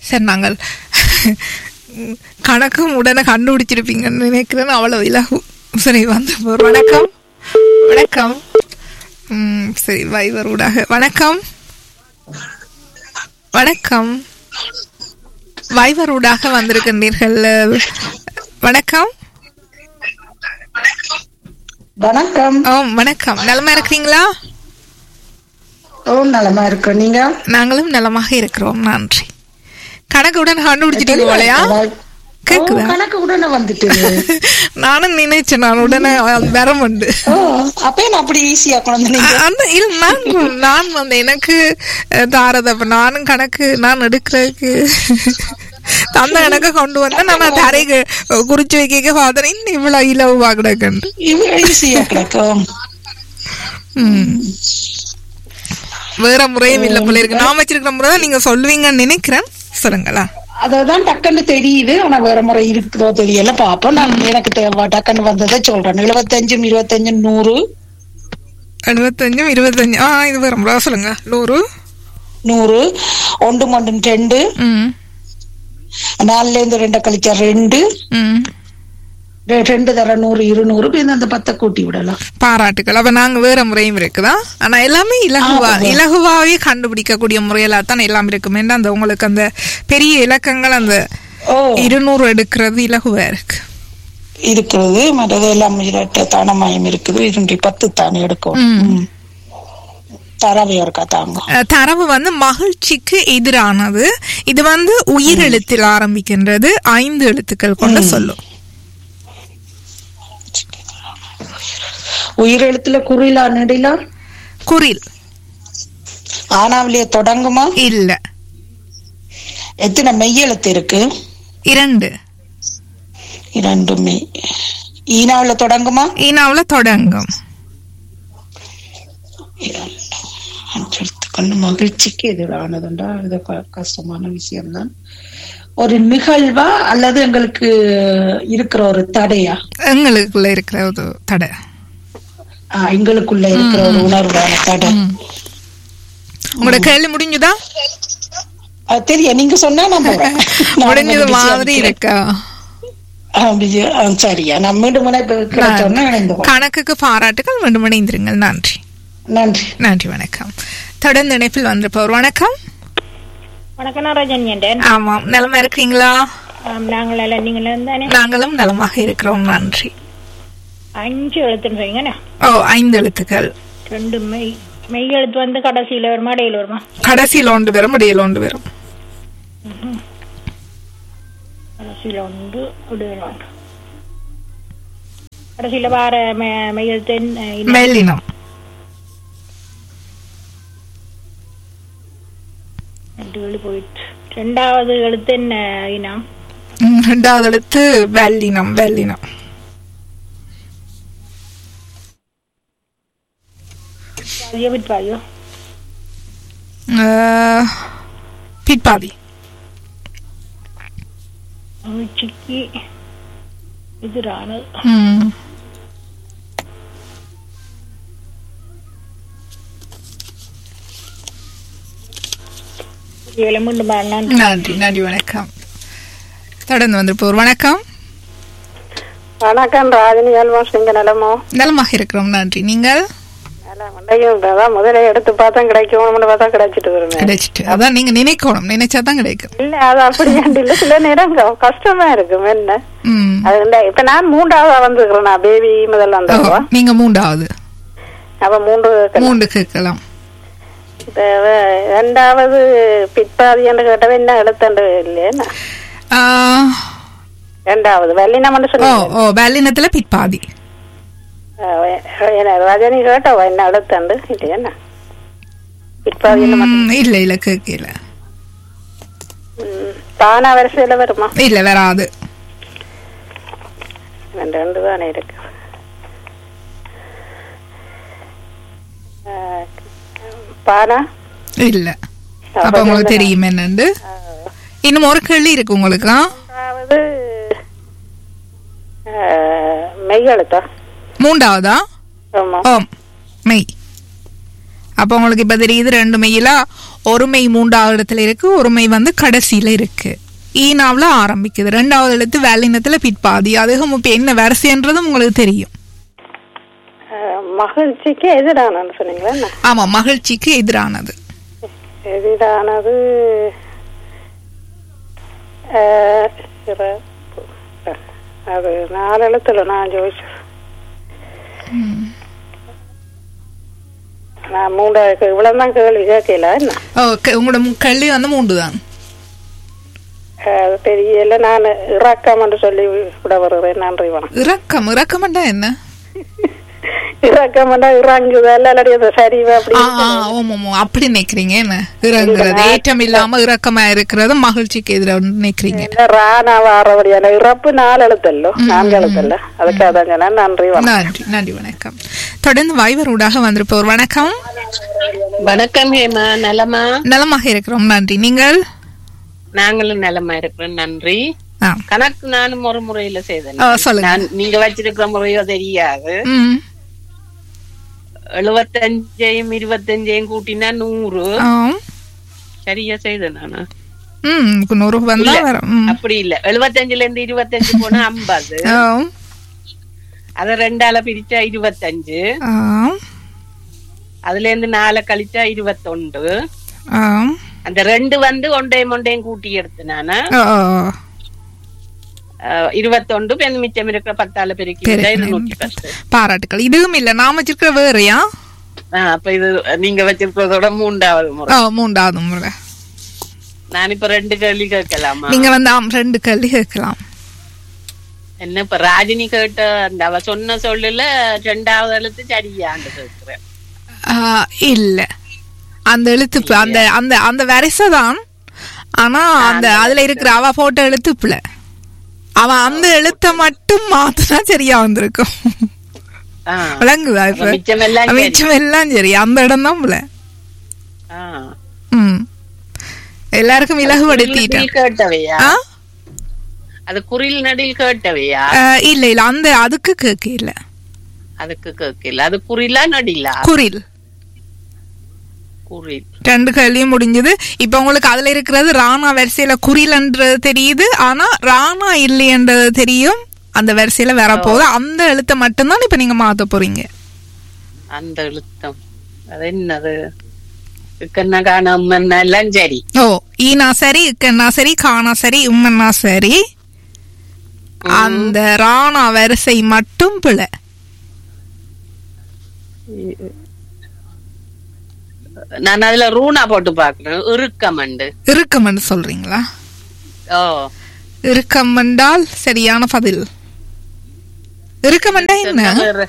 சரி நாங்கள் கணக்கும் உடனே கண்டுபிடிச்சிருப்பீங்கன்னு நினைக்கிறேன் அவ்வளவு இலகு சரி வந்து போறோம். வணக்கம் வணக்கம் ம், சரி வைவர் ஊடாக வணக்கம் வணக்கம் வைவர் ஊடாக வந்திருக்கின்றீர்கள் வணக்கம் வணக்கம் ஓ வணக்கம் நலமா இருக்கிறீங்களா ஓ நலமா இருக்கோம் நீங்க நாங்களும் நலமாக இருக்கிறோம் நன்றி கணக்குடன் கண்டுபிடிச்சிட்டீங்க போலையா கேக்குதா ஓ, கணக்கு உடனே வந்துட்டு நானும் நினைச்சேன் நான் உடனே வரம் உண்டு ஓ அப்ப நான் அப்படி ஈஸியா கொண்டு நீங்க அந்த இல்ல நான் நான் வந்து எனக்கு அஹ், தாரத அப்ப நானும் கணக்கு நான் எடுக்கிறதுக்கு அந்த கணக்கை கொண்டு வந்தேன் நான் தரைக்கு குறிச்சு வைக்க பார்த்தேன் இன்னும் இவ்வளவு இலவா கிடக்குன்னு இவ்வளவு ஈஸியா கிடக்கும் ம். வேற முறையும் இல்ல போல இருக்கு நான் வச்சிருக்கிற முறை தான் நீங்க சொல்லுவீங்கன்னு நினைக்கிறேன் சொல்லுங்களா அததான் டக்குன்னு தெரியுது ஆனா வேற முறை இருக்குதோ தெரியல பாப்போம் நான் எனக்கு தேவை டக்குன்னு வந்ததை சொல்றேன் எழுபத்தஞ்சும் இருபத்தஞ்சும் நூறு எழுபத்தஞ்சும் இருபத்தஞ்சு ஆ இது வேற முறை சொல்லுங்க நூறு நூறு ஒன்று மொண்டு ரெண்டு ம் நாலுல இருந்து ரெண்டை கழிச்சா ரெண்டு ம் ரெ- ரெண்டு தர நூறு இருநூறு பின்ன அந்த பத்தை கூட்டி விடலாம் பாராட்டுகள் அப்ப நாங்க வேற முறையும் இருக்குதா ஆனா எல்லாமே இலகுவா இலகுவாவே கண்டுபிடிக்கக்கூடிய முறையில தான் எல்லாம் இருக்கும் ஏன்னா அந்த உங்களுக்கு அந்த பெரிய இலக்கங்கள் அந்த ஓ இருநூறு எடுக்கிறது இலகுவா இருக்கு இருக்கிறது மற்றது எல்லாம் இரட்டை தானமயம் இருக்குது இருநூற்றி பத்து தானே எடுக்கும் ம். தரவே இருக்கா தாங்க அஹ், தரவு வந்து மகிழ்ச்சிக்கு எதிரானது இது வந்து உயிர் எழுத்தில் ஆரம்பிக்கின்றது ஐந்து எழுத்துக்கள் கொண்ட சொல்லும் உயிரெழுத்துல குறிலா நெடிலா குரில் ஆனாவிலேயே தொடங்குமா இல்ல எத்தனை மெய்யெழுத்து இருக்கு இரண்டு இரண்டு மெய் ஈனாவில தொடங்குமா ஈனாவுல தொடங்கும் இரண்டு அஞ்சு எழுத்துக்கள் மகிழ்ச்சிக்கு எதிரானதுண்டா இது க- கஷ்டமான விஷயம்தான் ஒரு நிகழ்வா அல்லது எங்களுக்கு இருக்கிற ஒரு தடையா எங்களுக்குள்ள இருக்கிற ஒரு தடை ஆ, எங்களுக்குள்ள இருக்கிற ஒரு உணர்வான தடை உங்களோட கேள்வி முடிஞ்சுதா அது தெரியும் நீங்க சொன்னா நான் போறேன். நான் முடிஞ்சது கொஞ்சம் busy-ஆ மாதிரி இருக்கிறேன். இருக்கா ஆ, busy- ஆ, சரியா நான் மீண்டும் முனைப்பு கிடைச்சோன்னா இணைந்து கொள்றேன். கணக்குக்கு பாராட்டுகள் மீண்டும் இணைந்திருங்கள் நன்றி நன்றி நன்றி வணக்கம் தொடர்ந்து இணைப்பில் வந்திருப்பவர் வணக்கம் வணக்கம் நான் ரஜனியன் ஆமாம் நலமா இருக்கிறீங்களா நாங்கள் எல்லாம் நீங்கள் தானே நாங்களும் நலமாக இருக்கிறோம் நன்றி அஞ்சு எழுத்துன்றீங்கண்ணா ஓ ஐந்து எழுத்துக்கள் ரெண்டு மெய் மெய் எழுத்து வந்து கடைசியில வருமா இடையில வருமா கடைசியில் ஒன்று வரும் இடையில ஒன்று வரும் கடைசியில ஒன்று இடையில ஒன்று கடைசியில வார மெ- மெய் எழுத்து என்ன- என்ன? மெல்லினம் ரெண்டு எழு போயிட்டு ரெண்டாவது எழுத்து என்ன இனம் ம், ரெண்டாவது எழுத்து வெள்ளினம் வெள்ளினம் பாதியோ விட்பாதியோ அஹ், பிற்பாதி மகிழ்ச்சிக்கு எதிரானது ம், இதில் மீண்டும் நான் நன்றி நன்றி வணக்கம் தொடர்ந்து வந்திருப்பவர் வணக்கம் வணக்கம் ராஜினி ஆல்மோஸ்ட் நீங்க நிலமோ நலமாக இருக்கிறோம் நன்றி நீங்கள் அதான் முதல்ல எடுத்து பார்த்தா கிடைக்கும் பார்த்தா கிடைச்சிட்டு வருமே கிடைச்சிட்டு அதான் நீங்க நினைக்கணும் நினைச்சாதான் கிடைக்கும் இல்ல அது அப்படி இல்ல சில நேரம் க- கஷ்டமா இருக்கும் என்ன ம். அது இந்த இப்ப நான் மூன்றாவதா வந்துக்கிறேன் நான் பேபி முதல்ல ஓ, வந்தவா நீங்க மூன்றாவது அப்ப மூன்று மூன்று கேட்கலாம் இப்ப வ- ரெண்டாவது பிற்பாதி என்று கேட்டவ என்ன எழுத்தண்டு இல்லையா ஆஹ், ரெண்டாவது வெள்ளினம் ஓ சொன்னீங்க ஓ வெள்ளினத்துல பிற்பாதி என்ன ரஜினி கேட்டவா என்ன எழுத்தண்டு இல்லையா பிற்பாதி என்ன மட்டும் ம், இல்ல இல்ல கேட்கல ம், தானா வரிசையில வருமா இல்ல வராது ரெண்டு ரெண்டு தானே இருக்கு ஆஹ், பானா இல்ல அப்ப உங்களுக்கு தெரியும் என்னண்டு இன்னும் ஒரு கேள்வி இருக்கு உங்களுக்கு ஆ? அதாவது ஆஹ், மெய் எழுத்தா மூன்றாவதா ஆமா ஓம் மெய் அப்ப உங்களுக்கு இப்ப தெரியுது ரெண்டு மெய்யில ஒருமை மூன்றாவது இடத்துல இருக்கு ஒருமை வந்து கடைசியில இருக்கு ஈனாவில் ஆரம்பிக்குது ரெண்டாவது எழுத்து வேலினத்துல பிற்பாதி அதுவும் இப்ப என்ன வரிசைன்றதும் உங்களுக்கு தெரியும் அஹ், மகிழ்ச்சிக்கு எதிரானு சொன்னீங்களா என்ன? ஆமா மகிழ்ச்சிக்கு எதிரானது எதிரானது அஹ், சிறப்பு. அஹ், அது நாலு எழுத்துல நான் ஜோதிச்சு நான் மூன்றாவது இவ்வளவுதான் கேள்வி கேட்கல என்ன ஓ, க- உங்களோட மு- கல்வி வந்து மூன்று தான் அஹ், அது தெரியல நான் இறக்கம் என்று சொல்லி விட வருகிறேன் நன்றி வணக்கம் இறக்கம் இறக்கம்டா என்ன இறக்கம் என்றா இறங்குதல் இல்லாட்டி அது சரிவா அப்படி ஆ, ஆ, ஆமா, ஆமா, அப்படி நினைக்கிறீங்க என்ன இறங்குறது ஏற்றம் இல்லாம இறக்கமா இருக்கிறது மகிழ்ச்சிக்கு எதிராக நினைக்கிறீங்க இல்ல, ராணா வாரபடியான இறப்பு நாலு எழுத்தல்லோ நான்கு எழுத்தல்ல அதுக்காக தான் சொன்னேன் நன்றி வணக்கம் நன்றி நன்றி வணக்கம் தொடர்ந்து வாய்வர் ஊடாக வந்திருப்பவர் வணக்கம் வணக்கம் ஹேமா நலமா நலமாக இருக்கிறோம் நன்றி நீங்கள் நாங்களும் நலமா இருக்கிறோம் நன்றி ஆ, கணக்கு நானும் ஒரு முறையில செய்தேன் ஆ, சொல்லுங்க நான் நீங்க வச்சிருக்கிற முறையோ தெரியாது ம், எழுபத்தஞ்சையும் இருபத்தஞ்சையும் கூட்டினா நூறு ஆம். சரியா செய்தேன் நானு ம், உங்களுக்கு நூறு வந்தா வரும் ம், அப்படி இல்ல எழுபத்தஞ்சுல இருந்து இருபத்தஞ்சு போனா ஐம்பது ஆம், அத ரெண்டால பிரிச்சா இருபத்தஞ்சு ஆம், அதுல இருந்து நாலை கழிச்சா இருபத்தொண்டு ஆம். அந்த ரெண்டு வந்து ஒண்டையும் ஒண்டையும் கூட்டி எடுத்து நானு ஓ, ஓ, அஹ், இருபத்தொண்டு இப்ப இந்த மிச்சம் இருக்கிற பத்தால பெருக்கி பெருக்கி இருநூத்தி பத்து பாராட்டுக்கள் இதுவும் இல்ல நாம வச்சிருக்கிற வேறையா ஆ, அப்ப இது நீங்க வச்சிருக்கிறதோட மூன்றாவது முறை ஓ, மூன்றாவது முறை நான் இப்ப ரெண்டு கேள்வி கேட்கலாமா நீங்க வந்து ஆம், ரெண்டு கல்வி கேட்கலாம் என்ன இப்ப ராஜினி கேட்ட அந்த அவ சொன்ன சொல்லல ரெண்டாவது எழுத்து சரியான்னு கேக்குறேன் ஆ, இல்ல அந்த எழுத்து ப- அந்த அந்த அந்த வரிசை தான் ஆனா அந்த அதுல இருக்கிற அவ போட்ட எழுத்து பிள்ளை அவன் அந்த எழுத்தை மட்டும் மாத்தினா சரியா வந்திருக்கும் ஆ, விளங்குதா இப்ப அப்ப மிச்சம் எல்லாம் சரி. மிச்சம் எல்லாம் சரி அந்த இடம் தான் பிள்ளை ஆ. ம் எல்லாருக்கும் இலகுபடுத்திட்டேன் நடில் கேட்டவையா ஆ? அது குரில் நடில் கேட்டவையா ஆ, இல்ல இல்ல அந்த அதுக்கு கேட்க இல்ல அதுக்கு கேட்கல அது குறிலா நடிலா குரில் குறில் ரெண்டு கேள்வியும் முடிஞ்சது இப்ப உங்களுக்கு அதுல இருக்கிறது ராணா வரிசையில குறிலன்றது தெரியுது ஆனா ராணா இல்லையன்றது தெரியும் அந்த வரிசையில வரப்போகுது அந்த எழுத்தை மட்டும்தான் இப்ப நீங்க மாத்த போறீங்க அந்த எழுத்தம் அது என்னது கண்ணா காணாம எல்லாம் சரி ஓ ஈனா சரி இக்கண்ணா சரி காணா சரி உம்மன்னா சரி அந்த ராணா வரிசை மட்டும் பிழை நான் அதுல ரூனா போட்டு பாக்குறேன் இறுக்கமண்டு இறுக்கம்னு சொல்றீங்களா ஓ இறுக்கம் என்றால் சரியான பதில் இறுக்கமண்டா என்ன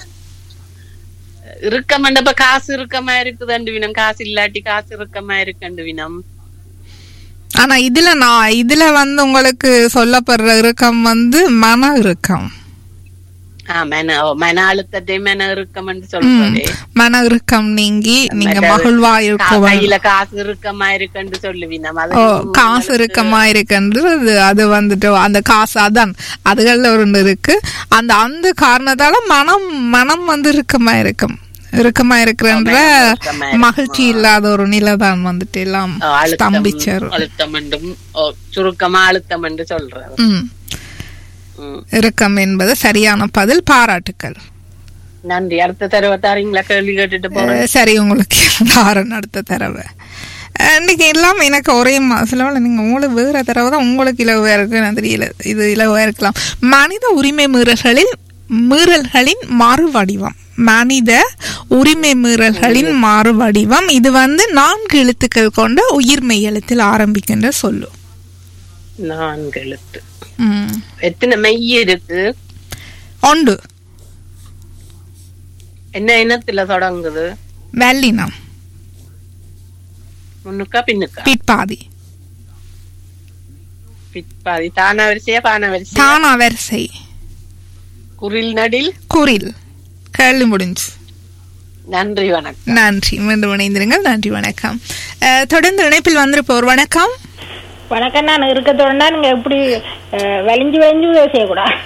இறுக்கமண்ட இப்ப காசு இறுக்கமா இருக்குதண்டு வினம் காசு இல்லாட்டி காசு இறுக்கமா இருக்குண்டு வினம் ஆனா இதுல நான் இதுல வந்து உங்களுக்கு சொல்லப்படுற இறுக்கம் வந்து மன இறுக்கம் ஆ மன ஓ, மன அழுத்தத்தை மன இறுக்கம்னு சொல்றதே மன இறுக்கம் நீங்கி நீங்க மற்றது மகிழ்வா கா- இருக்கும் கையில காசு இறுக்கமா இருக்குன்னு சொல்லுவினம் அது ஓ காசு இறுக்கமா இருக்குன்றது அது வந்துட்டு அந்த காசு அதான் அதுகள்ல ஒன்று இருக்கு அந்த அந்த காரணத்தால மனம் மனம் வந்து இறுக்கமா இருக்கும் இறுக்கமா இருக்கிறன்ற இறுக்கமா இருக்கும். மகிழ்ச்சி இல்லாத ஒரு நிலை தான் வந்துட்டு எல்லாம் ஓ, அழுத்தம் ஸ்தம்பிச்சாரு அழுத்தம் என்றும் ஓ, சுருக்கமா அழுத்தம் என்று சொல்றது ம் ம். இறுக்கம் என்பது சரியான பதில் பாராட்டுக்கள் நன்றி அடுத்த தடவை தாரீங்களா கேள்வி கேட்டுட்டு போறேன் அஹ் சரி உங்களுக்கு தாரன் அடுத்த தடவை அஹ் இன்னைக்கு எல்லாம் எனக்கு ஒரே மாசத்துல நீங்க உங்களுக்கு வேற தடவை தான் உங்களுக்கு இலவா இருக்கு எனக்கு தெரியல இது இலவா இருக்கலாம் மனித உரிமை மீறல்களில் மீறல்களின் மாறு வடிவம் மனித உரிமை மீறல்களின் மாறு வடிவம் இது வந்து நான்கு எழுத்துக்கள் கொண்ட உயிர்மெய் எழுத்தில் ஆரம்பிக்கின்ற சொல்லு நான்கு எழுத்து ம். எத்தனை மெய் இருக்கு ஒன்று என்ன இனத்துல தொடங்குது வெள்ளினம் முன்னுக்கா பின்னுக்கா பிற்பாதி பிற்பாதி தானா வரிசையா பான வரிசையா தானா வரிசை குரில் நடில் குரில் கேள்வி முடிஞ்சு நன்றி வணக்கம் நன்றி மீண்டும் இணைந்திருங்கள் நன்றி வணக்கம் அஹ், தொடர்ந்து இணைப்பில் வந்திருப்போர் வணக்கம் வணக்கம் நான் இருக்கத்தோடனா நீங்க எப்படி அஹ், வலிஞ்சு வலிஞ்சு செய்யக்கூடாது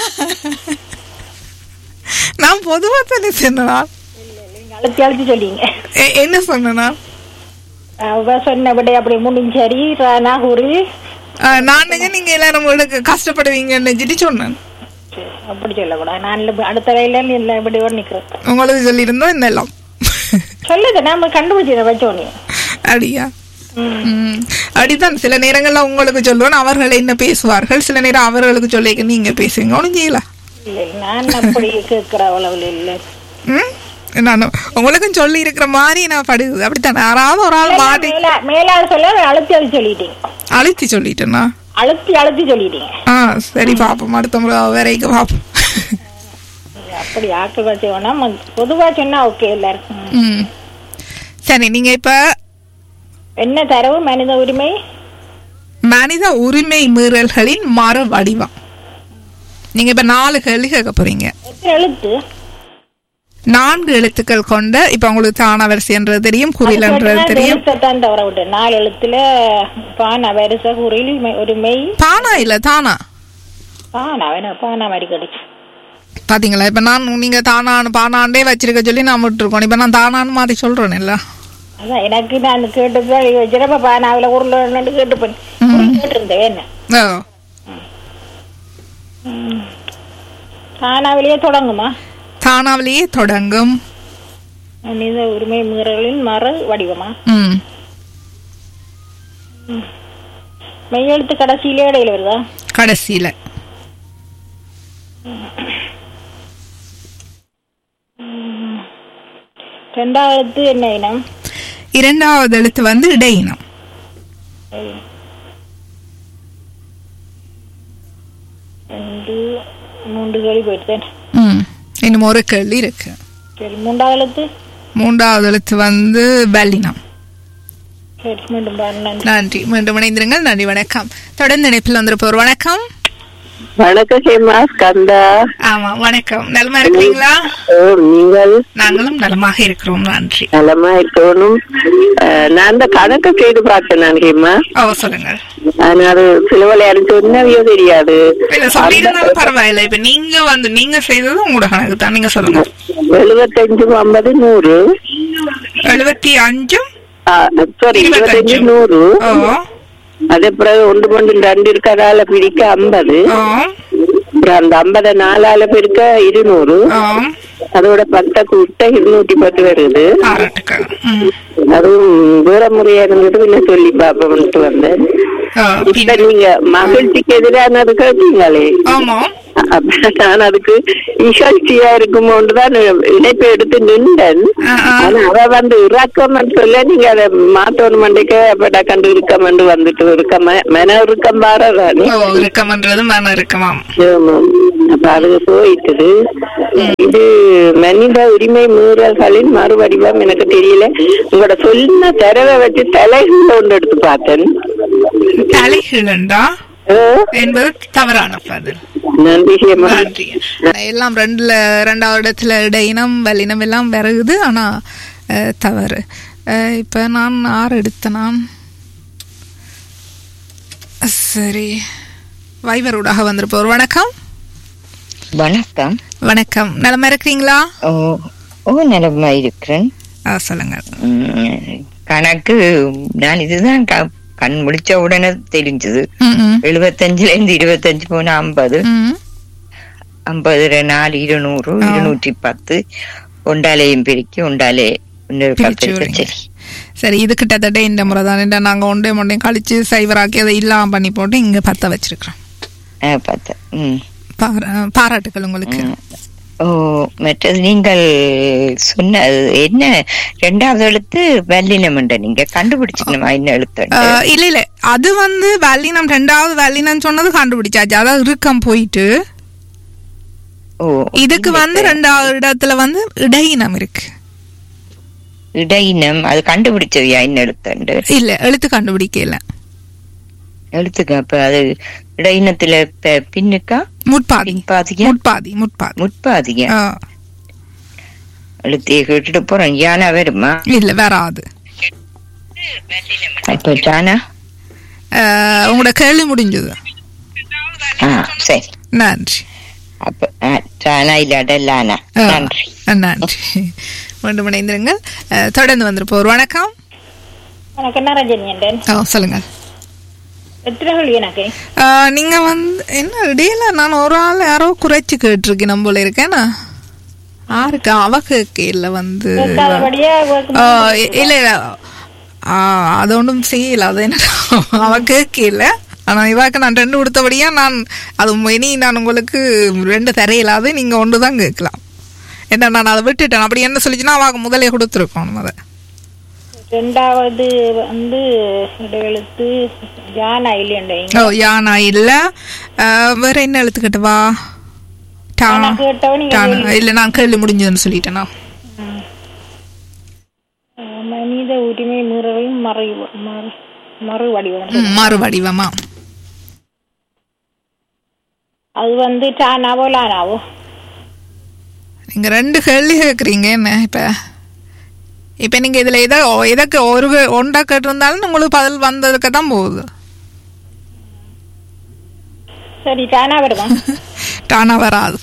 நான் பொதுவா தானே சொன்னா நீங்க அழுத்தி அழுத்தி சொல்லிங்க என்ன சொன்னா அவ சொன்னபடி அப்படி முடிஞ்சரி ராணா குறி அஹ், நான் நினைச்ச நீங்க எல்லாரும் உங்களுக்கு கஷ்டப்படுவீங்கன்னு நினைச்சிட்டு சொன்னேன் அப்படி சொல்லக்கூடாது நான் இல்ல- அடுத்த வேலையில நீ இல்லை இப்படி ஓடி நிக்கிறேன் உங்களுக்கு சொல்லியிருந்தோம் இந்த எல்லாம் சொல்லுது நம்ம கண்டுபிடிச்சிட வச்சோனே அப்படியா ம். அப்படித்தான் சில நேரங்கள்ல உங்களுக்கு சொல்லுவேன் அவர்கள் என்ன பேசுவார்கள் சில நேரம் அவர்களுக்கு சொல்லிக்க நீங்க பேசுவீங்க ஒன்றும் செய்யலாம் இல்லை நான் அப்படி கேட்கிற அளவில் இல்லை ம் நான் உங்களுக்கும் சொல்லி இருக்கிற மாதிரி நான் படுது அப்படித்தான் யாராவது ஒரு ஆள் மாட்டி மேலா மேலாளர் சொல்ல அழுத்தி அழுத்தி சொல்லிட்டீங்க அழுத்தி சொல்லிட்டேன்னா அழுத்தி அழுத்தி சொல்லிட்டீங்க ஆ சரி பாப்போம் அடுத்த முறை வரைக்கும் பாப்போம் அப்படி ஆக்கள் வச்சு வேணா பொதுவா சொன்னா ஓகே எல்லாருக்கும் ம் சரி நீங்க இப்ப என்ன தரவு மனித உரிமை மனித உரிமை மீறல்களின் மறு வடிவம் நீங்க இப்ப நாலு கேள்வி கேட்க போறீங்க எத்தனை எழுத்து நான்கு எழுத்துக்கள் கொண்ட இப்ப உங்களுக்கு தான வரிசைன்றது தெரியும் குறிலன்றது தெரியும் எழுத்தான் தவற விட்டு நாலு எழுத்துல பானா வரிசை குறியில் மெய்- ஒரு மெய் தானா இல்ல தானா பானா வேணும் பானா மாதிரி கிடைச்சு பாத்தீங்களா இப்ப நான் நீங்க தானான்னு பானாண்டே வச்சிருக்க சொல்லி நான் விட்டுருக்கோம் இப்ப நான் தானான்னு மாத்தி சொல்றேன் இல்ல அதான் எனக்கு நான் கேட்டுதான் வச்சிருப்ப பானாவில உருளை கேட்டுப்பேன் கேட்டிருந்தேன் என்ன ஓ பானாவிலேயே தொடங்குமா தானாவிலேயே தொடங்கும் மனித உரிமை மீறலின் மறு வடிவமா ம் மெய்யெழுத்து கடைசியிலே இடையில வருதா கடைசியில ரெண்டாவது எழுத்து என்ன இனம் இரண்டாவது எழுத்து வந்து இடையினம் ரெண்டு மூன்று கேள்வி போயிடுதேன் ம் இன்னும் ஒரு கேள்வி இருக்கு சரி மூன்றாவது எழுத்து மூன்றாவது எழுத்து வந்து வல்லினம் சரி மீண்டும் பாருங்க நன்றி மீண்டும் இணைந்திருங்கள் நன்றி வணக்கம் தொடர்ந்து இணைப்பில் வந்திருப்போர் வணக்கம் வணக்கம் ஹேமா ஸ்கந்தா ஆமா வணக்கம் நலமா இருக்கிறீங்களா ஓ, நீங்கள் நாங்களும் நலமாக இருக்கிறோம் நன்றி நலமா இருக்கணும் அஹ், நான் அந்த கணக்கு செய்து பார்த்தேன் நான் ஹேமா ஓ சொல்லுங்கள் ஆனா அது சில விளையாடு சொன்னவையோ தெரியாது இல்ல சொல்லியிருந்தாலும் பரவாயில்ல இப்ப நீங்க வந்து நீங்க செய்தது உங்களோட கணக்கு தான் நீங்க சொல்லுங்க எழுபத்தஞ்சு ஐம்பது நூறு எழுபத்தி அஞ்சும் சாரி இருபத்தஞ்சு நூறு ஓ அதே பிறகு ஒன்று கொண்டு ரெண்டு இருக்கதால பிரிக்க ஐம்பது ஓ அப்புறம் அந்த ஐம்பதை நாலால பிரிக்க இருநூறு ஓ அதோட பத்தை கூட்ட இருநூத்தி பத்து வருது பாராட்டுக்கள் ம். அதுவும் வேற முறையா இருந்தது பின்ன சொல்லி பாப்போம்ட்டு வந்தேன் ஓ, இப்ப பின்ன- நீங்க மகிழ்ச்சிக்கு எதிரானது கேட்டீங்களே ஆமா அப்ப நான் அதுக்கு இகழ்ச்சியா இருக்குமோன்னு தான் இணைப்பை எடுத்து நின்றேன் ஆ, ஆ. ஆனா அவ வந்து இறக்கம்னு சொல்ல நீங்க அதை மாத்தணும் மண்டைக்கு அப்படா கண்டு இருக்கமென்று வந்துட்டு இருக்க மன இறுக்கம் பாரதானே ஓ இருக்கமன்றது மன இருக்கமாம் ஆமாம். அப்ப அது போயிட்டுது இது மனித உரிமை மீறல்களின் மறுவடிவம் எனக்கு தெரியல உங்களோட சொன்ன தரவை வச்சு தலைகள் ஒன்று எடுத்து பார்த்தேன் தலைகிழண்டா ஆ, என்பது தவறான பதில் நன்றி ஹேமா நன்றி எல்லாம் ரெண்டுல ரெண்டாவது இடத்துல இடையினம் வல்லினம் எல்லாம் வருகுது ஆனா அஹ், தவறு அஹ், இப்ப நான் ஆறு எடுத்த நான் சரி வைவரூடாக வந்திருப்போர் வணக்கம் வணக்கம் வணக்கம் நலமா இருக்கிறீங்களா ஓ ஓ நலமா இருக்கிறேன் ஆ, சொல்லுங்க உம், கணக்கு நான் இதுதான் க- கண் முடிச்ச உடனே தெரிஞ்சது ம், ம், எழுபத்தஞ்சுல இருந்து இருபத்தஞ்சு போன ஐம்பது ம். ஐம்பதுல நாலு இருநூறு ஆ. இருநூற்றி பத்து ஒண்டாலையும் பிரிக்கி ஒண்டாலே இன்னொரு பிரிச்சு பத்து விடுங்க. சரி சரி இது கிட்டத்தட்ட இந்த முறை தான் நாங்க ஒன்றே மொண்டையும் கழிச்சு சைவராக்கி அதை இல்லாம பண்ணி போட்டு இங்க பத்த வச்சிருக்கிறோம் ஆ, பத்து ம் பாரா- பாராட்டுக்கள் உங்களுக்கு ஓ மற்றது நீங்கள் சொன்ன என்ன ரெண்டாவது எழுத்து வல்லினம் என்ற நீங்க கண்டுபிடிச்சிக்கணுமா என்ன எழுத்து ஆஹ் இல்ல இல்ல அது வந்து வல்லினம் ரெண்டாவது வல்லினம் சொன்னது கண்டுபிடிச்சாச்சு அதாவது இறுக்கம் போயிட்டு ஓ இதுக்கு வந்து ரெண்டாவது இடத்துல வந்து இடையினம் இருக்கு இடையினம் அது கண்டுபிடிச்சவையா என்ன எழுத்துண்டு இல்ல எழுத்து கண்டுபிடிக்கல எழுத்துக்க அப்ப அது இடையினத்துல ப- பின்னுக்கா முட்பாதி பின்பாதியா முட்பாதி முட்பாதி முற்பாதியா ஆஹ் எழுத்தைய கேட்டுட்டு போறோம் யானா வருமா இல்ல வராது இப்ப ஜானா ஆஹ் உங்களோட கேள்வி முடிஞ்சது ஆ சரி நன்றி அப்ப ஆ, ஜானா இல்லாட லானா ஆ, நன்றி நன்றி மீண்டும் இணைந்திருங்கள் ஆஹ் தொடர்ந்து வந்திருப்போர் வணக்கம் எனக்கு என்ன ரஜினி என்றேன் ஓ சொல்லுங்கள் எத்தனை கேள்வி எனக்கு ஆ, நீங்க வந்து என்ன இடையில நான் ஒரு ஆள் யாரோ குறைச்சு கேட்டிருக்கேன் நம்ம போல இருக்கேனா யாருக்கு அவ கேட்கல வந்து கேட்காதபடியே ஆ, இ- இல்ல இல்ல ஆ, அது ஒன்றும் செய்யல அது என்ன அவ கேட்கல ஆனா இவாக்கு நான் ரெண்டு கொடுத்தபடியா நான் அது இனி நான் உங்களுக்கு ரெண்டு தரையிலாது நீங்க ஒன்று தான் கேட்கலாம் என்ன நான் அதை விட்டுட்டேன் அப்படி என்ன சொல்லிச்சுன்னா அவாக்கு முதலே கொடுத்துருக்கோம் அதை ரெண்டாவது வந்து இடைவெழுத்து ஜானா இல்லையண்டீங்க ஓ யானா இல்ல ஆ, வேற என்ன எழுத்துக்கிட்டவா டா ஆனா கேட்டவ நீங்க டானா இல்ல நான் கேள்வி முடிஞ்சதுன்னு சொல்லிட்டேனா அஹ், மனித உரிமை மீறலையும் மறை மறு- மறு வடிவம் ம், மறு வடிவமா அது வந்து டானாவோ லானாவோ நீங்க ரெண்டு கேள்வி கேக்குறீங்க என்ன இப்ப இப்ப நீங்க இதுல எதை எதற்கு ஒரு கே- ஒன்றா கேட்டிருந்தாலும் உங்களுக்கு பதில் வந்ததுக்கு தான் போகுது சரி டானா வருமா டானா வராது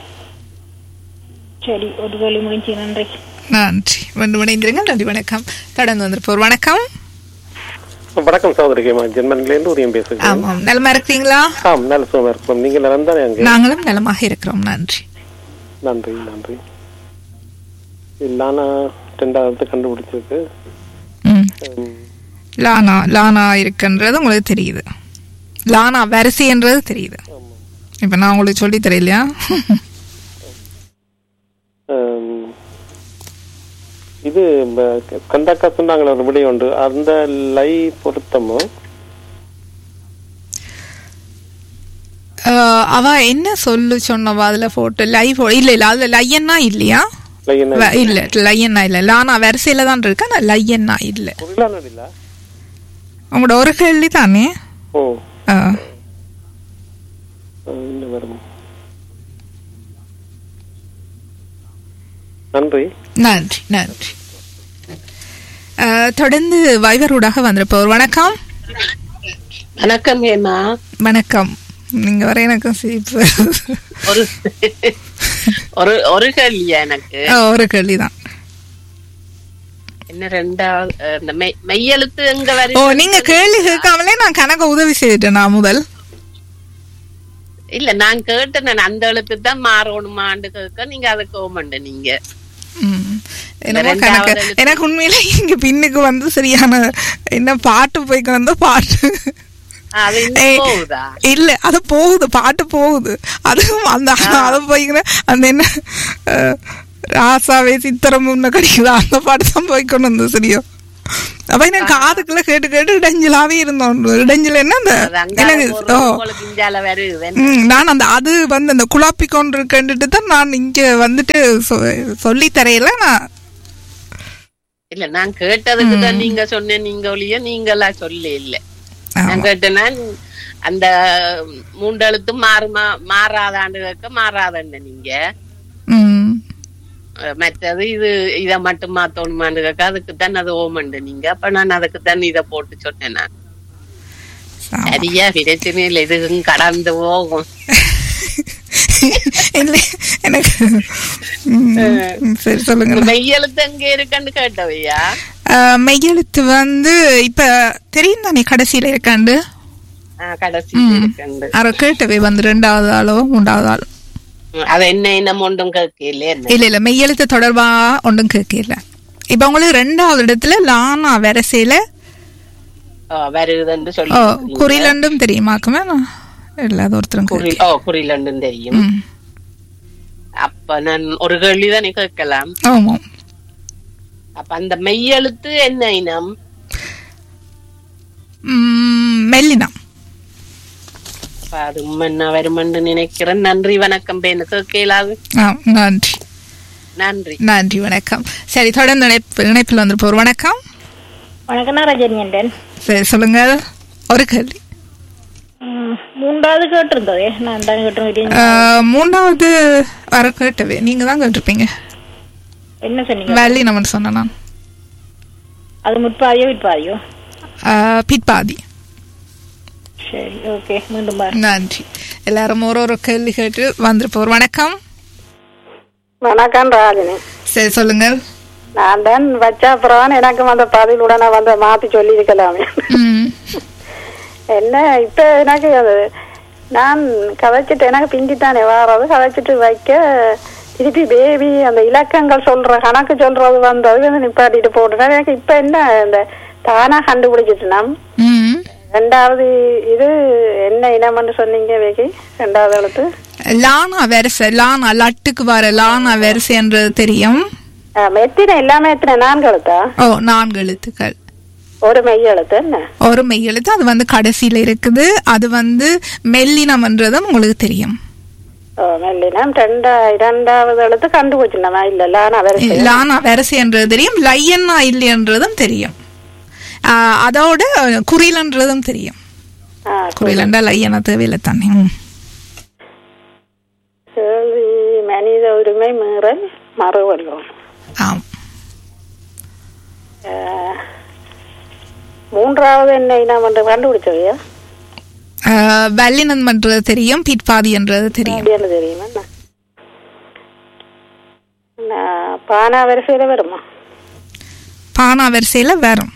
சரி ஒரு கேள்வி முடிஞ்சு நன்றி நன்றி ரெண்டு மணிந்திருங்க நன்றி வணக்கம் தொடர்ந்து வந்திருப்போர் வணக்கம் வணக்கம் சகோதரி கேமா ஜெர்மனிலேருந்து உரியம் பேசுகிறேன் ஆமாம் நலமா இருக்கிறீங்களா ஆம் நல்ல சுகமா இருக்கும் நீங்க நலம் தானே அங்கே நாங்களும் நலமாக இருக்கிறோம் நன்றி நன்றி நன்றி இல்லானா ரெண்டாவது கண்டுபிடிச்சிருக்கு ம் ம், லானா லானா இருக்குன்றது உங்களுக்கு தெரியுது லானா வரிசைன்றது தெரியுது இப்ப நான் உங்களுக்கு சொல்லி தெரியலையா ம், இது ப- கந்தாக்கா சொன்னாங்களே ஒரு விடை உண்டு அந்த லை பொருத்தமோ அஹ், அவ என்ன சொல்லு சொன்னவா அதுல போட்டு லைவ் இல்ல இல்ல அதுல லையன்னா இல்லையா லை என்ன வ- இல்ல லையன்னா இல்ல லானா வரிசையில தான் இருக்கு ஆனா லையன்னா இல்ல புரியலானது இல்ல உங்களோட ஒரு கேள்வி தானே ஓ அஹ், அஹ், இன்னும் வரும் நன்றி நன்றி நன்றி அஹ், தொடர்ந்து வைவரூடாக வந்திருப்பவர் வணக்கம் வணக்கம் ஏமா வணக்கம் நீங்க வர எனக்கு சிரிப்பு ஒரு ஒரு ஒரு கேள்வியா எனக்கு அஹ், ஒரு கேள்விதான் என்ன ரெண்டாவது அஹ், இந்த மெய்- மெய்யெழுத்து எங்க ஓ வரும் நீங்க கேள்வி கேட்காமலே நான் கணக்கு உதவி செய்துட்டேன் நான் முதல் இல்ல நான் கேட்டேன் நான் அந்த எழுத்து தான் மாறணுமான்னு கேட்க நீங்க அதுக்கு ஓமண்ட நீங்க ம். என்னமோ ரெண்டாவது கணக்கு எழுத்து. எனக்கு உண்மையில இங்க பின்னுக்கு வந்து சரியான என்ன பாட்டு போய்க்கு வந்த பாட்டு அது இன்னும் ஏய், போகுதா இல்ல அது போகுது பாட்டு போகுது அதுவும் அந்த அது போய்க்கிற அந்த என்ன அஹ், ராசாவே சித்திரம் முன்ன கிடைக்குதா அந்த பாட்டு தான் போய்க்கொண்டு வந்து சரியா அப்ப எனக்கு காதுக்குள்ள கேட்டு கேட்டு இடைஞ்சலாவே இருந்தோம் இடைஞ்சல் என்ன அந்த அது அங்கால எனக்கு ஒரு ஓ உங்களுக்கு இஞ்சால வருது ம், நான் அந்த அது வந்து அந்த குழப்பி கொண்டு இருக்கேன்ட்டு தான் நான் இங்க வந்துட்டு சொ- சொல்லி தரையில நான் இல்ல நான் கேட்டதுக்கு தான் நீங்க சொன்ன நீங்க ஒழிய நீங்களா சொல்ல இல்ல நான் ஆமா. கேட்டேன்னா அந்த மூன்று எழுத்து மாறுமா மாறாதாண்டு கேட்க மாறாதன்னு நீங்க ம், அஹ் மற்றது இது இத மட்டும் மாத்தணுமான்னு கேட்க அதுக்கு தான் அது ஓமண்டு நீங்க அப்ப நான் அதுக்கு தான் இத போட்டு சொன்னேன் நான் ஆமா. சரியா பிரச்சனை இல்லை இதுக்கும் கடந்து போகும் இல்ல எனக்கு ம், சரி சொல்லுங்க மெய்யெழுத்து எங்க இருக்குன்னு கேட்டவையா அஹ், மெய்யெழுத்து வந்து இப்ப தெரியும் தானே கடைசியில இருக்காண்டு ஆஹ் கடைசி ம். இருக்குண்டு அரை கேட்டவே வந்து ரெண்டாவது ஆளோ மூன்றாவது ஆளோ ம், அது என்ன என்ன ஒன்றும் கேட்கல என்ன இல்ல இல்ல மெய்யெழுத்து தொடர்பா ஒன்றும் கேட்கல இப்ப உங்களுக்கு ரெண்டாவது இடத்துல லானா வரிசையில ஆஹ் வருதுன்னு சொல்லி ஓ குறிலண்டும் தெரியுமாக்குமே இல்ல அது ஒருத்தரும் குறி கேட்கல. ஓ குறிலண்டும் தெரியும் ம் அப்ப நான் ஒரு கேள்விதானே கேட்கலாம் ஆமாம் அப்ப அந்த மெய்யெழுத்து என்ன இனம் ம், மெல்லினம் அப்ப அது என்ன வருமென்று நினைக்கிறேன் நன்றி வணக்கம் பேனு கேட்கலாது ஆ நன்றி நன்றி நன்றி வணக்கம் சரி தொடர்ந்து இணைப்பு இணைப்பில் வந்திருப்போர் வணக்கம் வணக்கம் நான் ரஜினி என்றேன் சரி சொல்லுங்க ஒரு கேள்வி ம், மூன்றாவது கேட்டிருந்ததே நான் தான் கேட்டிருந்தேன் ஆஹ், மூணாவது வர கேட்டவே நீங்க தான் கேட்டிருப்பீங்க என்ன சொன்னீங்க வேலி நம்ம சொன்ன நான் அது முற்பாதியோ விற்பாதியோ ஆஹ், பிற்பாதி சரி ஓகே மீண்டும் பாரு நன்றி எல்லாரும் ஒரு ஒரு கேள்வி கேட்டு வந்திருப்போர் வணக்கம் வணக்கம் ராஜினி சரி சொல்லுங்க நான் தான் வச்சா அப்புறம் எனக்கும் அந்த பதில் உடனே வந்து மாத்தி சொல்லி இருக்கலாமே ம் என்ன இப்ப எனக்கு அது நான் கதைச்சிட்டு எனக்கு பிந்தித்தானே வாரது கதைச்சிட்டு வைக்க திருப்பி பேபி அந்த இலக்கங்கள் சொல்ற கணக்கு சொல்றது வந்தது வந்து நிப்பாட்டிட்டு போட்டுனா எனக்கு இப்ப என்ன இந்த தானா கண்டுபிடிச்சிட்டு நாம் ம் ரெண்டாவது இது என்ன இனம்னு சொன்னீங்க வேகி ரெண்டாவது எழுத்து லானா வரிசை லானா லட்டுக்கு வர லானா வரிசைன்றது தெரியும் ஆ, எத்தனை எல்லாமே எத்தனை நான்கு எழுத்தா ஓ நான்கு எழுத்துக்கள் ஒரு மெய் எழுத்து என்ன ஒரு மெய் எழுத்து அது வந்து கடைசியில இருக்குது அது வந்து மெல்லினம்ன்றதும் உங்களுக்கு தெரியும் ஓ, மெல்லினம் ரெண்டா இரண்டாவது எழுத்து கண்டுபிடிச்சினமா இல்ல லானா வரிசை லானா வரிசைன்றது தெரியும் லையன்னா இல்லைன்றதும் தெரியும் ஆஹ் அதோட குறிலன்றதும் தெரியும் ஆ, குறிலண்டா லையனா தேவையில்லை தானே ம். கேள்வி மனித உரிமை மீறல் மறுவல்லம் ஆம் ஆ, மூன்றாவது என்ன இனம் என்று கண்டுபிடிச்சவையா ஆஹ் வல்லினம்ன்றது தெரியும் பிற்பாதி என்றது தெரியும் அப்படின்னு தெரியுமா என்ன? நான் பானா வரிசையில வருமா பானா வரிசையில வரும்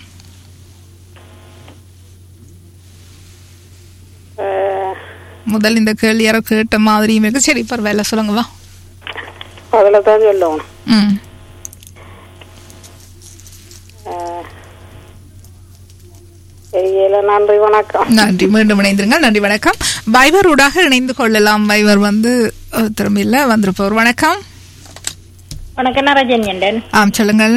ஆ, முதல் இந்த கேள்வி யாரோ கேட்ட மாதிரியும் இருக்கு சரி பரவாயில்ல சொல்லுங்க வா அதுல தான் சொல்லணும் ம் தெரியல நன்றி வணக்கம் நன்றி மீண்டும் இணைந்திருங்க நன்றி வணக்கம் வைவர் ஊடாக இணைந்து கொள்ளலாம் வைவர் வந்து அஹ், திரும்பியில் வந்திருப்பவர் வணக்கம் வணக்கம் நான் ரஜன்யண்டன் ஆம் சொல்லுங்கள்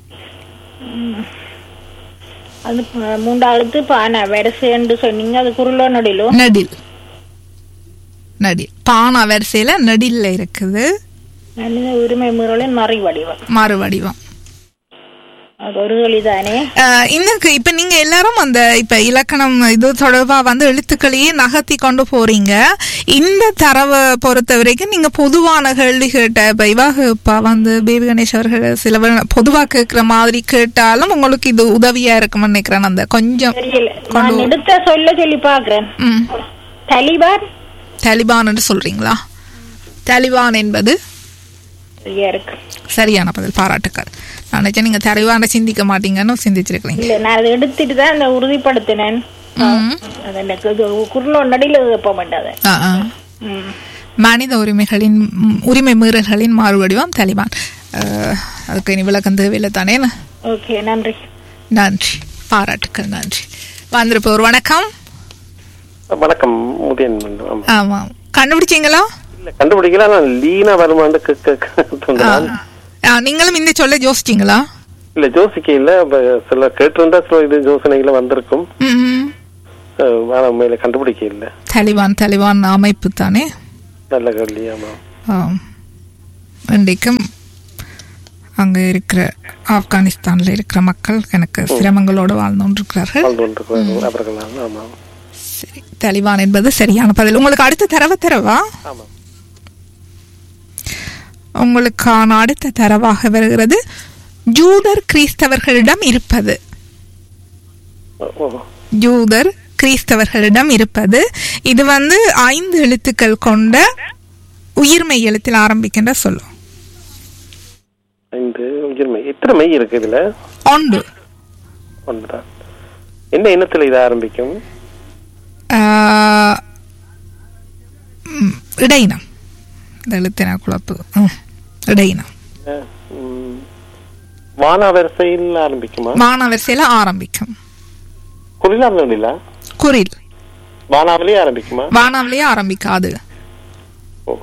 அது ப- மூன்றாவது பானை வரிசைன்னு சொன்னீங்க அது குருளோ நடிலோ நடில் நடில் பானா வரிசையில நடில்ல இருக்குது மனித உரிமை மீறலின் மறை வடிவம் மாறு வடிவம் அது ஒரு வழிதானே அஹ், இன்னுக்கு இப்ப நீங்க எல்லாரும் அந்த இப்ப இலக்கணம் இது தொடர்பா வந்து எழுத்துக்களையே நகர்த்தி கொண்டு போறீங்க இந்த தரவை பொறுத்த வரைக்கும் நீங்க பொதுவான கேள்வி கேட்ட இப்ப இவாக இப்ப வந்து பேபி கணேஷ் அவர்கள் சில வே- பொதுவா கேட்கிற மாதிரி கேட்டாலும் உங்களுக்கு இது உதவியா இருக்கும்னு நினைக்கிறேன் அந்த கொஞ்சம் தெரியல கொண்டு நான் எடுத்த சொல்ல சொல்லி பாக்குறேன் ம் தலிபான் தாலிபான் என்று சொல்றீங்களா தாலிபான் என்பது சரியா இருக்கு சரியான பதில் பாராட்டுக்கள் நான் நினைச்சேன் நீங்க தாலிபான சிந்திக்க மாட்டீங்கன்னு சிந்திச்சிருக்கீங்க இல்ல நான் அதை எடுத்துட்டு தான் அந்த உறுதிப்படுத்தினேன் ம். அது எனக்கு இது குருளோ நடில வைப்ப மாட்டாது ஆ, ஆ. ம். மனித உரிமைகளின் ம், உரிமை மீறல்களின் மாறுவடிவம் தாலிபான் அஹ், அதுக்கு இனி விளக்கம் தேவையில்லை தானே ஓகே நன்றி நன்றி பாராட்டுக்கள் நன்றி வந்திருப்போர் வணக்கம் வணக்கம் உதயன் மண்டு. ஆமா. ஆமாம் கண்டுபிடிச்சீங்களா இல்ல கண்டுபிடிக்கல ஆனா லீனா வருமான்னு கே- கே- கேட்டு ஆ. நான். ஆ, நீங்களும் இந்த சொல்ல யோசிச்சீங்களா இல்ல ஜோசிக்க இல்ல அப்ப சில கேட்டிருந்தா சில இது யோசனைகள வந்திருக்கும் ம் அஹ், ஆனா உண்மையில கண்டுபிடிக்க இல்ல தாலிபான் தாலிபான் அமைப்பு தானே நல்ல கேள்வி ஆமா ஆம். இன்றைக்கும் அங்க இருக்கிற ஆப்கானிஸ்தான்ல இருக்கிற மக்கள் எனக்கு சிரமங்களோடு வாழ்ந்து கொண்டிருக்கிறார்கள் வாழ்ந்து கொண்டிருக்கிறார்கள் அவர்கள் ஆமா சரி தாலிபான் என்பது சரியான பதில் உங்களுக்கு அடுத்த தரவை தரவா ஆமா உங்களுக்கான அடுத்த தரவாக வருகிறது ஜூதர் கிறிஸ்தவர்களிடம் இருப்பது ஓ, ஓ. ஜூதர் கிறிஸ்தவர்களிடம் இருப்பது இது வந்து ஐந்து எழுத்துக்கள் கொண்ட உயிர்மை எழுத்தில் ஆரம்பிக்கின்ற சொல்லும் ஐந்து உயிர்மை எத்தனை மெய் இருக்கு இதுல ஒன்று ஒன்றுதான் என்ன இனத்துல இது ஆரம்பிக்கும் ஆஹ், ம், இடையினம் இந்த எழுத்தின குழப்பு ம், இடையினம் அஹ், ம், வானா வரிசையில் ஆரம்பிக்குமா மானவரிசையில ஆரம்பிக்கும் குறிலார் நடிலா குரில் வானாவிலேயே ஆரம்பிக்குமா வானாவிலேயே ஆரம்பிக்காது ஓ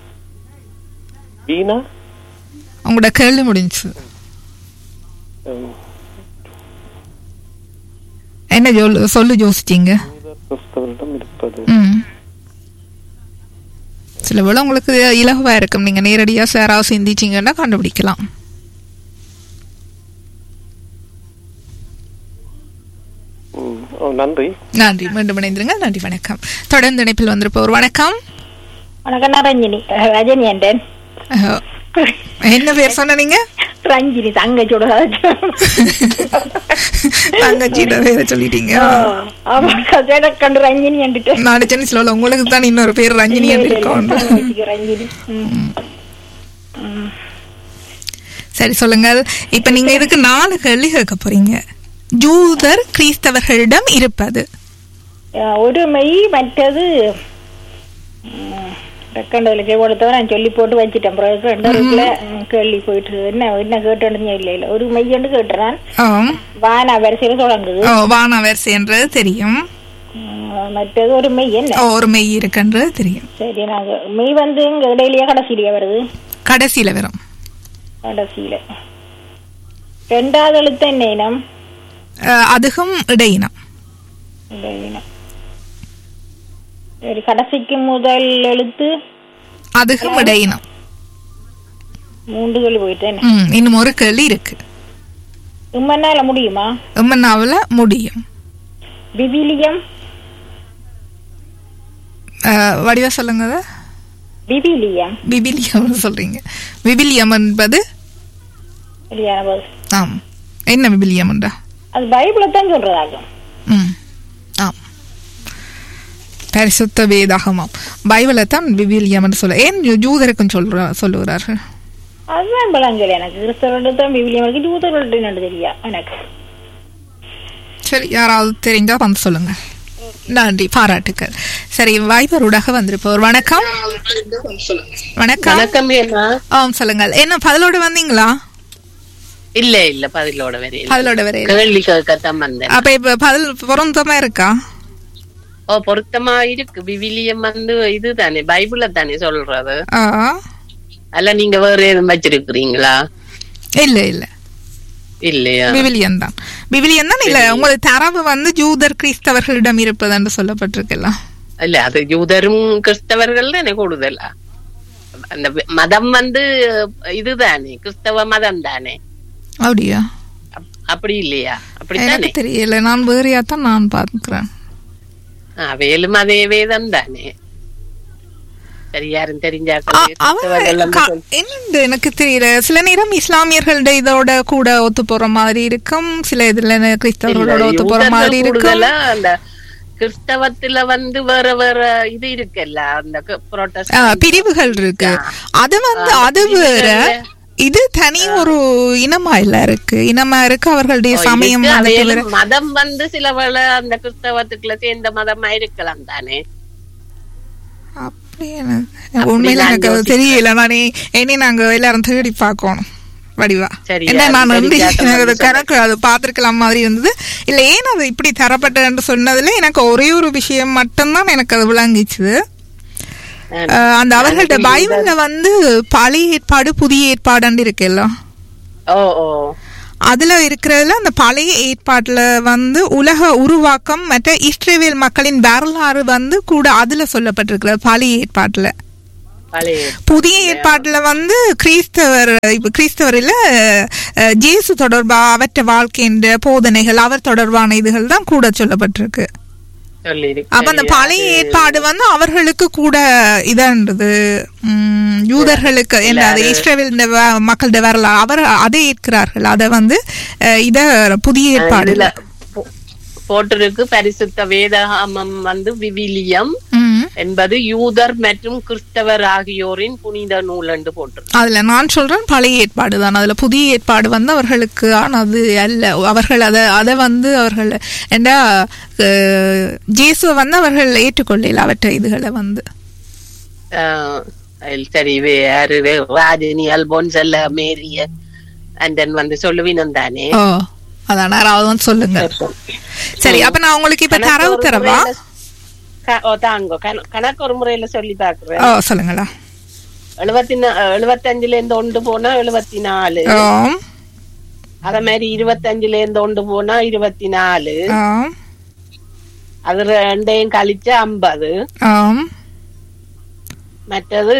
வீணா உங்களோட கேள்வி முடிஞ்சு ம், என்ன சொல்லு சொல்லு யோசிச்சீங்க கிறிஸ்தவரிடம் இருப்பது ம் சில வேளை உங்களுக்கு இலகுவா இருக்கும் நீங்க நேரடியா யாராவது சிந்திச்சீங்கன்னா கண்டுபிடிக்கலாம் ம், ஓ, நன்றி நன்றி மீண்டும் இணைந்திருங்க நன்றி வணக்கம் தொடர்ந்து இணைப்பில் வந்திருப்போர் வணக்கம் வணக்கம் நான் ரஞ்சினி அஹ், ரஜினி என்றேன் அஹ், என்ன பேர் சொன்ன நீங்க ரஞ்சினி தங்கச்சோட தங்கச்சிட்ட வேற சொல்லிட்டீங்க எனக்கு கண்டு ரஞ்சினி என்றுட்டு நான் சென்னை சொல்ல உங்களுக்கு தான் இன்னொரு பேர் ரஞ்சினி என்று இருக்கோம் ரஞ்சினி ம். சரி சொல்லுங்கள் இப்ப நீங்க இதுக்கு நாலு கேள்வி கேட்க போறீங்க ஜூதர் கிறிஸ்தவர்களிடம் இருப்பது அஹ், ஒரு மெய் மற்றது ரெக்கண்டலுக்கு கொடுத்தவன் நான் சொல்லி போட்டு வச்சிட்டேன் பிறகு ரெண்டு கேள்வி போயிட்டு என்ன என்ன கேட்டோன்னு இல்லை இல்லை ஒரு மெய்யண்டு கேட்டுறான் ஆம். வான வரிசையில தொடங்குது ஓ வானவரிசை என்றது தெரியும் உம், மற்றது ஒரு மெய் என்ன ஓ, ஒரு மெய் இருக்குன்றது தெரியும் சரி நாங்க மெய் வந்து இங்க இடையிலேயே கடைசியிலேயே வருது கடைசியில வரும் கடைசியில ரெண்டாவது எழுத்து என்ன இனம் அஹ், அதுவும் இடையினம் இந்த இனம் சரி கடைசிக்கு முதல் எழுத்து அதுவும் இடையினம் மூன்று கேள்வி போயிட்டேன் ம், இன்னும் ஒரு கேள்வி இருக்கு இம்மன்னால முடியுமா உம்மன்னாவில் முடியும் விவிலியம் அஹ், வடிவா சொல்லுங்க அத. விவிலியம் விபிலியம் சொல்றீங்க விபிலியம் என்பது சரியான பதில் ஆம் என்ன விபிலியம் என்றா அது பைபிளை தான் சொல்றதாகும் ம் ஆம் பரிசுத்த வேதாகமாம் பைபிளை தான் விபிலியம் என்று சொல்ல ஏன் ஜூ- ஜூதருக்கும் சொல்ற சொல்லுகிறார்கள் அதுதான் விளங்கல எனக்கு கிறிஸ்தவர்கள்ட்ட தான் விவிலியம் இருக்கு ஜூதர்கள்ட்ட என்னன்னு தெரியா எனக்கு சரி யாராவது தெரிஞ்சா வந்து சொல்லுங்க நன்றி பாராட்டுக்கள் சரி வாய்ப்பருடாக வந்திருப்பவர் வணக்கம் வணக்கம் வணக்கம் ஏமா ஆம் சொல்லுங்கள் என்ன பதிலோட வந்தீங்களா இல்ல இல்ல பதிலோட வரையில பதிலோட வரையில கேள்வி கேட்கத்தான் வந்தேன் அப்ப இப்ப பதில் பொருந்தமா இருக்கா ஓ பொருத்தமா இருக்கு விவிலியம் வந்து இதுதானே பைபிள தானே சொல்றது ஆ அல்ல நீங்க வேற எதுவும் வச்சிருக்கிறீங்களா இல்ல இல்ல இல்லையா விவிலியம் தான் விவிலியம் தான் இல்ல உங்களுக்கு தரவு வந்து ஜூதர் கிறிஸ்தவர்களிடம் இருப்பது என்று சொல்லப்பட்டிருக்கல இல்ல அது யூதரும் கிறிஸ்தவர்கள் தானே கூடுதலா அந்த வி- மதம் வந்து இதுதானே கிறிஸ்தவ மதம் தானே அப்படியா அப்- அப்படி இல்லையா எனக்கு அப்படித்தானே தெரியல நான் வேறையா தான் நான் பார்க்கிறேன் வேலும் அதே வேதம் தானே சரி யாரும் தெரிஞ்சாக்கள் அ- அவங்க க- என்னண்டு எனக்கு தெரியல சில நேரம் இஸ்லாமியர்களோட இதோட கூட ஒத்து போற மாதிரி இருக்கும் சில இதுல கிறிஸ்தவர்களோட ஒத்து போற மாதிரி இருக்கும் அந்த கிறிஸ்தவத்துல வந்து வேற வேற இது இருக்குல்ல அந்த க- ஆ, புரோட்டஸ்டன்ட் பிரிவுகள் இருக்கு அது வந்து ஆ, அது வேற பிரிவுகள்ல- இது தனி ஒரு இனமா இல்ல இருக்கு இனமா இருக்கு அவர்களுடைய சமயம் இருக்கு. வந்துட்டு அவையிலும் வேற மதம் வந்து சில வேளை அந்த கிறிஸ்தவத்துக்குள்ள சேர்ந்த மதமா இருக்கலாம் தானே அப்படி எனக்கு உண்மையில நான் எனக்கு அது யோசிக்கிறேன். தெரியல நானே இனி நாங்க எல்லாரும் தேடி பார்க்கணும் வடிவா சரி, என்ன அது நான் வந்து தெரிஞ்சாதான் எனக்கு அது வந்து கணக்கு அது பார்த்திருக்கலாம் மாதிரி இருந்தது இல்ல ஏன் அது இப்படி தரப்பட்டதுன்னு சொன்னதுல எனக்கு ஒரே ஒரு விஷயம் மட்டும்தான் எனக்கு அது விளங்கிச்சுது அஹ், அந்த அவர்கள்ட்ட பைபிள்ல வந்து பழைய ஏற்பாடு புதிய ஏற்பாடுன்னு இருக்குல்ல ஓ ஓ அதுல இருக்கிறதுல அந்த பழைய ஏற்பாட்டுல வந்து உலக உருவாக்கம் மற்ற இஸ்ரேவேல் மக்களின் வரலாறு வந்து கூட அதுல சொல்லப்பட்டிருக்கிறது பழைய ஏற்பாட்டுல பழைய புதிய ஏற்பாட்டுல வந்து கிறிஸ்தவர் இப்ப கிறிஸ்தவரில் அஹ், ஜேசு தொடர்பா அவற்ற வாழ்க்கையின் போதனைகள் அவர் தொடர்பான இதுகள் தான் கூட சொல்லப்பட்டிருக்கு சொல்லி அப்ப அந்த பழைய ஏற்பாடு வந்து அவர்களுக்கு கூட இதான்றது உம், யூதர்களுக்கு என்ன அது இஸ்ரேல் மக்களோட வரலாறு அவர் அதை ஏற்கிறார்கள் அதை வந்து அஹ், இத புதிய ஏற்பாடு இதுல போ- போட்டிருக்கு பரிசுத்த வேதாகமம் வந்து விவிலியம் ம். என்பது யூதர் மற்றும் கிறிஸ்தவர் ஆகியோரின் புனித நூல் என்று போட்டிருக்கு அதுல நான் சொல்றேன் பழைய ஏற்பாடு தான் அதுல புதிய ஏற்பாடு வந்து அவர்களுக்கு ஆனது அல்ல அவர்கள் அதை அதை வந்து அவர்கள் ஏண்டா அஹ், ஜேசுவை வந்து அவர்கள் ஏற்றுக்கொள்ளல அவற்றை இதுகளை வந்து ஆஹ் அதில் சரி வே- யாரு வே- ராஜினி அல்போன்ஸ் எல்ல மேரிய அண்ட் தென் வந்து சொல்லுவினம் தானே ஓ அதான் யாராவது வந்து சொல்லுங்க சரி அப்ப நான் உங்களுக்கு இப்ப கணக்கு தரவு ஒரு தரவா முறையில- க- ஓ தாங்கோ கண- கணக்கு ஒரு முறையில சொல்லி பாக்குறேன் ஓ சொல்லுங்களா எழுபத்தி நா- எழுபத்தஞ்சுல இருந்து ஒன்று போனா எழுபத்தி நாலு ஓம் அத மாதிரி இருபத்தஞ்சுல இருந்து ஒன்று போனா இருபத்தி நாலு ஆம் அது ரெண்டையும் கழிச்சு ஐம்பது ஆம் மற்றது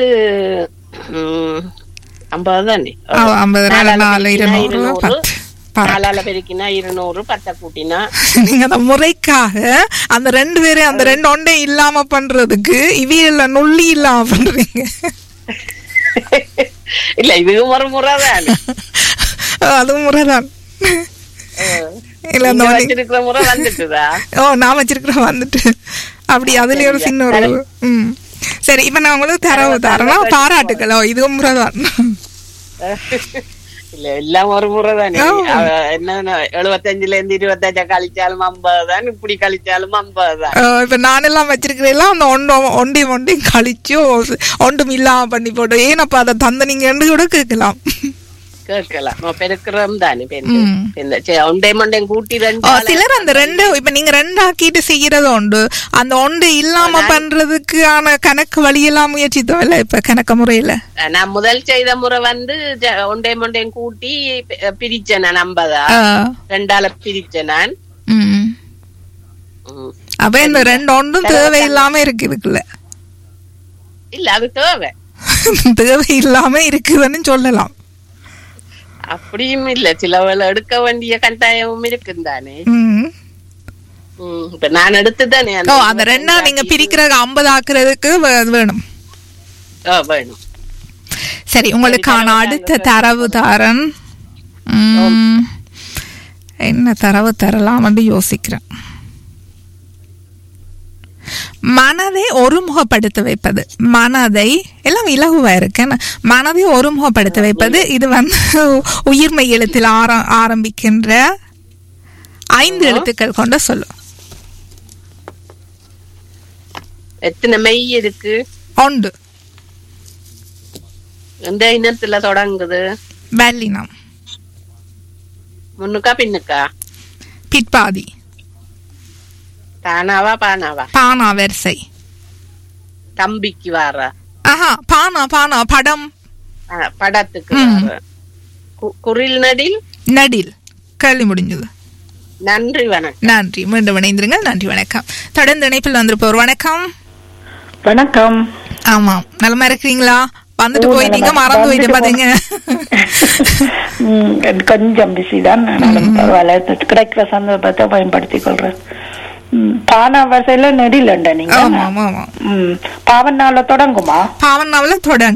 ம், ஐம்பது தானே ஆ, ஐம்பது நாலு நாலால நாலு பெருக்கினா இருநூறு பத்து பாராட்டு. நாலால பெருக்கினா இருநூறு பத்தை கூட்டினா நீங்க அந்த முறைக்காக அந்த ரெண்டு பேரும் அந்த ரெண்டு ஒன்றை இல்லாம பண்றதுக்கு இவியல்ல நொல்லி இல்லாம பண்றீங்க இல்ல இது ஒரு முறை தானே அதுவும் முறைதான் இல்ல அந்த நீங்க மாதிரி- வச்சிருக்கிற முறை வந்துட்டுதா ஓ நான் வச்சிருக்கிற வந்துட்டு அப்படி அதுலயே ஒரு சின்ன ஒரு ம் சரி இப்ப நான் உங்களுக்கு தரவு தரேன்னா பாராட்டுக்கள் ஓ இதுவும் முறைதான் இல்ல எல்லாம் ஒரு முறை தானே ஆ. அவ என்ன எழுபத்தஞ்சுல இருந்து இருபத்தஞ்சா கழிச்சாலும் ஐம்பது தான் இப்படி கழிச்சாலும் ஐம்பது தான் அஹ் இப்ப நானெல்லாம் வச்சிருக்கிறேன் அந்த ஒன்று ஒண்டி ஒண்டி கழிச்சு ஒ- ஒன்றும் இல்லாம பண்ணி போட்டு ஏனப்பா அதை தந்த நீங்கன்னு கூட கேட்கலாம் கேட்கலாம் நம்ம பெருக்கிறோம் தானே ம். ஒண்டே மண்டையும் கூட்டி ரெண்டு ஓ, ஆளை- சிலர் அந்த ரெண்டு இப்ப நீங்க ரெண்டு ஆக்கிட்டு செய்யறது உண்டு அந்த ஒன்று இல்லாம பண்றதுக்கான கணக்கு வழியெல்லாம் முயற்சித்தோம் இல்ல இப்ப கணக்கு முறையில நான் முதல் செய்த முறை வந்து ஜ- ஒண்டே மண்டையும் கூட்டி பி- பிரிச்சேன் நான் ஐம்பதா ஆஹ், ரெண்டால பிரிச்சேன் நான் ம். ம். அப்ப இந்த ரெண்டு ஒன்றும் தேவையில்லாம இருக்கு இருக்குல்ல இல்ல அது தேவை தேவையில்லாம இருக்குதுன்னு சொல்லலாம் அப்படியும் இல்ல சில வேளை எடுக்க வேண்டிய கட்டாயமும் இருக்கும் தானே ம். ம், இப்ப நான் எடுத்து தானே ஓ அந்த ரெண்டா நீங்க பிரிக்கிற ஐம்பது ஆக்குறதுக்கு வே- வேணும் ஆ, வேணும் சரி உங்களுக்கான அடுத்த தரவு தாரன் ம், என்ன தரவு தரலாம்னு யோசிக்கிறேன் மனதை ஒருமுகப்படுத்த வைப்பது மனதை எல்லாம் இலகுவா இருக்கு என்ன? மனதை ஒருமுகப்படுத்த வைப்பது இது வந்து உயிர்மை எழுத்தில் ஆர ஆரம்பிக்கின்ற ஐந்து எழுத்துக்கள் கொண்ட சொல்லு எத்தனை மெய் இருக்கு ஒன்று எந்த இனத்துல தொடங்குது வெள்ளினம் முன்னுக்கா பின்னுக்கா பிற்பாதி தானாவா பானாவா பானா வரிசை தம்பிக்கு வார ஆஹா பானா பானா படம் படத்துக்கு ம். வார கு- குரில் நடில் நடில் கேள்வி முடிஞ்சது நன்றி வணக்கம் நன்றி மீண்டும் இணைந்திருங்கள் நன்றி வணக்கம் தொடர்ந்து இணைப்பில் வந்திருப்போர் வணக்கம் வணக்கம் ஆமாம் நலமா இருக்கிறீங்களா வந்துட்டு ஓ, போயிட்டீங்க நலமா. மறந்து போயிட்டு வந்துட்டு பாத்தீங்க ம், கொஞ்சம் பிஸி தான் ஆனாலும் பரவாயில்ல கிடைக்கிற சந்தர்ப்பத்தை பயன்படுத்திக் கொள்றேன் ம், பானா வரிசையில நெடிலண்ட நீங்க ஆமா ஆமா ஆமா ம், பாவன் நாள்ல தொடங்குமா பாவனாவில தொடங்க